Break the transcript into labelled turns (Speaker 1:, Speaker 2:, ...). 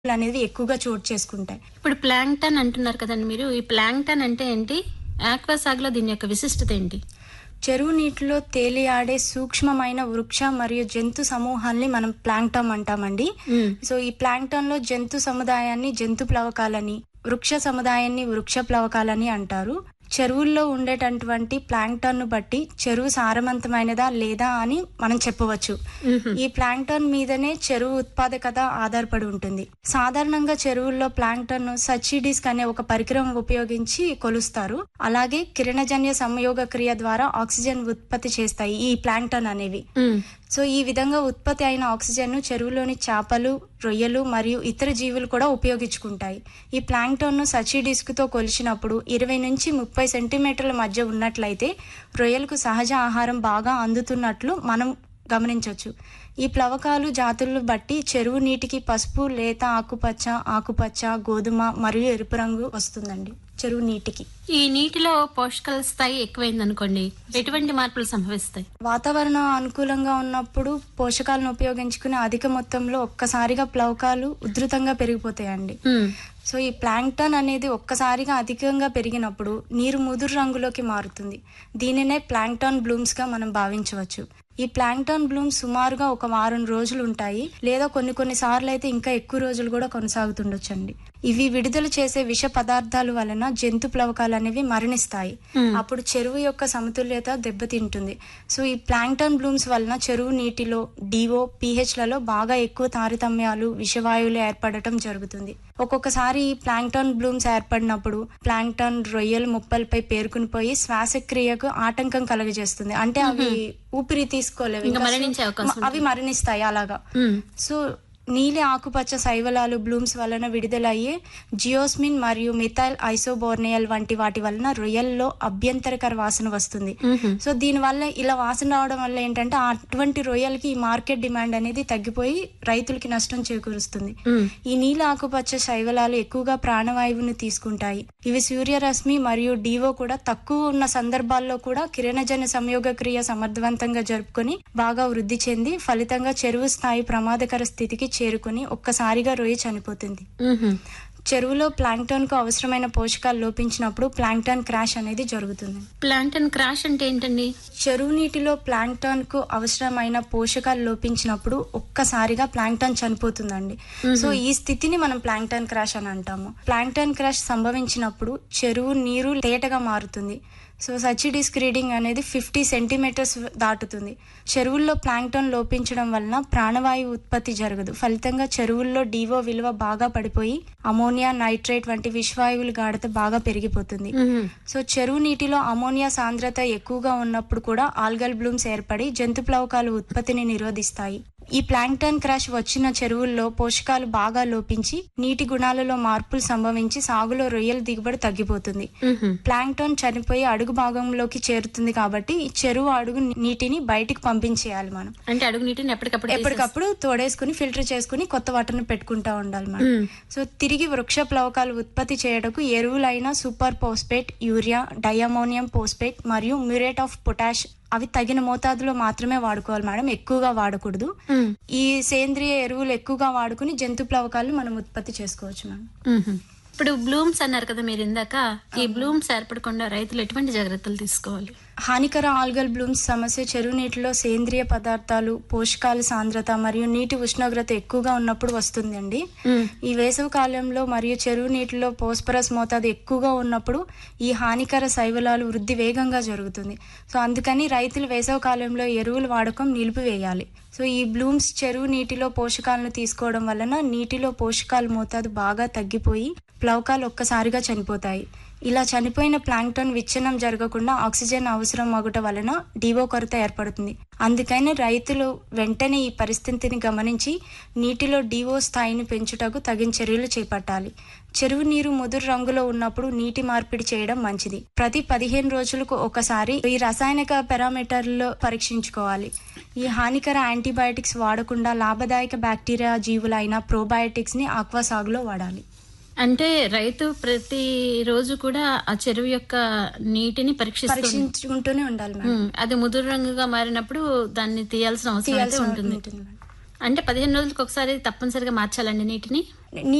Speaker 1: అనేవి ఎక్కువగా చోటు చేసుకుంటాయి
Speaker 2: ఇప్పుడు ప్లాంక్టన్ అంటున్నారు కదండి మీరు ఈ ప్లాంక్టన్ అంటే ఏంటి ఆక్వాసాగ్ లో దీని యొక్క విశిష్టత ఏంటి
Speaker 1: చెరువు నీటిలో తేలియాడే సూక్ష్మమైన వృక్ష మరియు జంతు సమూహాల్ని మనం ప్లాంక్టమ్ అంటామండి
Speaker 2: మ్మ్.
Speaker 1: సో ఈ ప్లాంక్టన్ లో జంతు సముదాయాన్ని జంతు ప్లవకాలని వృక్ష సముదాయాన్ని వృక్ష ప్లవకాలని అంటారు చెరువుల్లో ఉండేటటువంటి ప్లాంక్టన్ ను బట్టి చెరువు సారవంతమైనదా లేదా అని మనం చెప్పవచ్చు
Speaker 2: మ్మ్.
Speaker 1: ఈ ప్లాంక్టన్ మీదనే చెరువు ఉత్పాదకత ఆధారపడి ఉంటుంది సాధారణంగా చెరువుల్లో ప్లాంక్టన్ ను సచిడిస్క్ అనే ఒక పరికరం ఉపయోగించి కొలుస్తారు అలాగే కిరణజన్య సంయోగ క్రియ ద్వారా ఆక్సిజన్ ఉత్పత్తి చేస్తాయి ఈ ప్లాంక్టన్ అనేవి
Speaker 2: మ్మ్.
Speaker 1: సో ఈ విధంగా ఉత్పత్తి అయిన ఆక్సిజన్ ను చెరువులోని చేపలు రొయ్యలు మరియు ఇతర జీవులు కూడా ఉపయోగించుకుంటాయి ఈ ప్లాంక్టన్ ను సచి డిస్క్ తో కొలిచినప్పుడు ఇరవై నుంచి ముప్పై సెంటీమీటర్ల మధ్య ఉన్నట్లయితే రొయ్యలకు సహజ ఆహారం బాగా అందుతున్నట్లు మనం గమనించవచ్చు ఈ ప్లవకాలు జాతులను బట్టి చెరువు నీటికి పసుపు లేత ఆకుపచ్చ ఆకుపచ్చ గోధుమ మరియు ఎరుపు రంగు వస్తుందండి చెరువు నీటికి
Speaker 2: ఈ నీటిలో పోషకాల స్థాయి ఎక్కువైంది అనుకోండి ఎటువంటి మార్పులు సంభవిస్తాయి
Speaker 1: వాతావరణం అనుకూలంగా ఉన్నప్పుడు పోషకాలను ఉపయోగించుకుని అధిక మొత్తంలో ఒక్కసారిగా ప్లవకాలు ఉధృతంగా పెరిగిపోతాయండి
Speaker 2: మ్మ్.
Speaker 1: సో ఈ ప్లాంక్టన్ అనేది ఒక్కసారిగా అధికంగా పెరిగినప్పుడు నీరు ముదురు రంగులోకి మారుతుంది దీనినే ప్లాంక్టన్ బ్లూమ్స్ గా మనం భావించవచ్చు ఈ ప్లాంక్టన్ బ్లూమ్స్ సుమారుగా ఒక వారం రోజులు ఉంటాయి లేదా కొన్ని కొన్ని సార్లు అయితే ఇంకా ఎక్కువ రోజులు కూడా కొనసాగుతుండొచ్చండి ఇవి విడుదల చేసే విష పదార్థాల వలన జంతు ప్లవకాలు అనేవి మరణిస్తాయి
Speaker 2: మ్మ్.
Speaker 1: అప్పుడు చెరువు యొక్క సమతుల్యత దెబ్బతింటుంది సో ఈ ప్లాంక్టన్ బ్లూమ్స్ వలన చెరువు నీటిలో డిఓ పిహెచ్ లలో బాగా ఎక్కువ తారతమ్యాలు విషవాయువులు ఏర్పడటం జరుగుతుంది ఒక్కొక్కసారి ఈ ప్లాంక్టన్ బ్లూమ్స్ ఏర్పడినప్పుడు ప్లాంక్టన్ రొయ్యలు ముప్పలపై పేరుకుని పోయి శ్వాసక్రియకు ఆటంకం కలుగజేస్తుంది అంటే అవి ఊపిరి తీసుకోలేవు
Speaker 2: ఇంకా
Speaker 1: ఇంకా
Speaker 2: మరణించే అవకాశం
Speaker 1: అవి మరణిస్తాయి అలాగా
Speaker 2: మ్మ్.
Speaker 1: సో నీలి ఆకుపచ్చ శైవలాలు బ్లూమ్స్ వలన విడుదలయ్యే జియోస్మిన్ మరియు మిథైల్ ఐసోబోర్నియల్ వంటి వాటి వలన రొయ్యల్లో అభ్యంతరకర వాసన వస్తుంది
Speaker 2: మ్మ్.
Speaker 1: సో దీనివల్ల ఇలా వాసన రావడం వల్ల ఏంటంటే అటువంటి రొయ్యలకి ఈ మార్కెట్ డిమాండ్ అనేది తగ్గిపోయి రైతులకి నష్టం చేకూరుస్తుంది
Speaker 2: మ్మ్.
Speaker 1: ఈ నీల ఆకుపచ్చ శైవలాలు ఎక్కువగా ప్రాణవాయువును తీసుకుంటాయి ఇవి సూర్యరశ్మి మరియు డివో కూడా తక్కువ ఉన్న సందర్భాల్లో కూడా కిరణజన్య సంయోగ క్రియ సమర్థవంతంగా జరుపుకొని బాగా వృద్ధి చెంది ఫలితంగా చెరువు స్థాయి ప్రమాదకర స్థితికి చేరుకుని ఒక్కసారిగా రొయ్య చనిపోతుంది
Speaker 2: మ్మ్.
Speaker 1: చెరువులో ప్లాంక్టన్ కు అవసరమైన పోషకాలు లోపించినప్పుడు ప్లాంక్టన్ క్రాష్ అనేది జరుగుతుంది
Speaker 2: ప్లాంటన్ క్రాష్ అంటే ఏంటండి
Speaker 1: చెరువు నీటిలో ప్లాంక్టన్ కు అవసరమైన పోషకాలు లోపించినప్పుడు ఒక్కసారిగా ప్లాంక్టన్ చనిపోతుందండి సో ఈ స్థితిని మనం ప్లాంక్టన్ క్రాష్ అని అంటాము ప్లాంక్టన్ క్రాష్ సంభవించినప్పుడు చెరువు నీరు తేటగా మారుతుంది సో సచిడిస్క్ రీడింగ్ అనేది ఫిఫ్టీ సెంటీమీటర్స్ దాటుతుంది చెరువుల్లో ప్లాంక్టన్ లోపించడం వలన ప్రాణవాయువు ఉత్పత్తి జరగదు ఫలితంగా చెరువుల్లో డివో విలువ బాగా పడిపోయి అమోనియా నైట్రేట్ వంటి విషవాయువుల గాఢత బాగా పెరిగిపోతుంది
Speaker 2: మ్మ్.
Speaker 1: సో చెరువు నీటిలో అమోనియా సాంద్రత ఎక్కువగా ఉన్నప్పుడు కూడా ఆల్గల్ బ్లూమ్స్ ఏర్పడి జంతు ప్లవకాలు ఉత్పత్తిని నిరోధిస్తాయి ఈ ప్లాంక్టన్ క్రాష్ వచ్చిన చెరువుల్లో పోషకాలు బాగా లోపించి నీటి గుణాలలో మార్పులు సంభవించి సాగులో రొయ్యల దిగుబడి తగ్గిపోతుంది
Speaker 2: మ్మ్.
Speaker 1: ప్లాంక్టన్ చనిపోయి అడుగు భాగంలోకి చేరుతుంది కాబట్టి ఈ చెరువు అడుగు నీటిని బయటికి పంపించేయాలి మనం
Speaker 2: అంటే అడుగు నీటిని ఎప్పటికప్పుడు
Speaker 1: ఎప్పటికప్పుడు తోడేసుకుని ఫిల్టర్ చేసుకుని కొత్త వాటర్ని పెట్టుకుంటా ఉండాలి మనం
Speaker 2: మ్మ్.
Speaker 1: సో తిరిగి వృక్ష ప్లవకాలు ఉత్పత్తి చేయటకు ఎరువులైన super phosphate urea diammonium phosphate మరియు మ్యూరేట్ ఆఫ్ పొటాష్ అవి తగిన మోతాదులో మాత్రమే వాడుకోవాలి మేడం ఎక్కువగా వాడకూడదు
Speaker 2: మ్మ్.
Speaker 1: ఈ సేంద్రియ ఎరువులు ఎక్కువగా వాడుకుని జంతు ప్లవకాలు మనం ఉత్పత్తి చేసుకోవచ్చు మేడం
Speaker 2: మ్మ్. ఇప్పుడు బ్లూమ్స్ అన్నారు కదా మీరు ఇందాక ఈ బ్లూమ్స్ ఏర్పడకుండా రైతులు ఎటువంటి జాగ్రత్తలు తీసుకోవాలి
Speaker 1: హానికర ఆల్గల్ బ్లూమ్స్ సమస్య చెరువు నీటిలో సేంద్రియ పదార్థాలు పోషకాల సాంద్రత మరియు నీటి ఉష్ణోగ్రత ఎక్కువగా ఉన్నప్పుడు వస్తుందండి
Speaker 2: మ్మ్.
Speaker 1: ఈ వేసవి కాలంలో మరియు చెరువు నీటిలో పోస్పరస్ మోతాదు ఎక్కువగా ఉన్నప్పుడు ఈ హానికర శైవలాలు వృద్ధి వేగంగా జరుగుతుంది సో అందుకని రైతులు వేసవి కాలంలో ఎరువుల వాడకం నిలిపివేయాలి సో ఈ బ్లూమ్స్ చెరువు నీటిలో పోషకాలను తీసుకోవడం వలన నీటిలో పోషకాల మోతాదు బాగా తగ్గిపోయి ప్లవకాలు ఒక్కసారిగా చనిపోతాయి ఇలా చనిపోయిన ప్లాంక్టన్ విచ్ఛిన్నం జరగకుండా ఆక్సిజన్ అవసరం అగుట వలన డివో కొరత ఏర్పడుతుంది అందుకని రైతులు వెంటనే ఈ పరిస్థితిని గమనించి నీటిలో డివో స్థాయిని పెంచుటకు తగిన చర్యలు చేపట్టాలి చెరువు నీరు ముదురు రంగులో ఉన్నప్పుడు నీటి మార్పిడి చేయడం మంచిది ప్రతి పదిహేను రోజులకు ఒకసారి ఈ రసాయనిక పారామీటర్లు పరీక్షించుకోవాలి ఈ హానికర యాంటీబయాటిక్స్ వాడకుండా లాభదాయక బ్యాక్టీరియా జీవులైన ప్రోబయాటిక్స్ ని ఆక్వా సాగులో వాడాలి
Speaker 2: అంటే రైతు ప్రతి రోజు కూడా ఆ చెరువు యొక్క నీటిని పరీక్షిస్తుంది
Speaker 1: పరీక్షించుకుంటూనే ఉండాలి మేడం
Speaker 2: ఉమ్, అది ముదురు రంగుగా మారినప్పుడు దాన్ని తీయాల్సిన అవసరం అయితే
Speaker 1: తీయాల్సి
Speaker 2: ఉంటుంది
Speaker 1: ఉంటుంది మేడం
Speaker 2: అంటే పదిహేను రోజులకు ఒకసారి తప్పనిసరిగా మార్చాలండి నీటిని
Speaker 1: నీ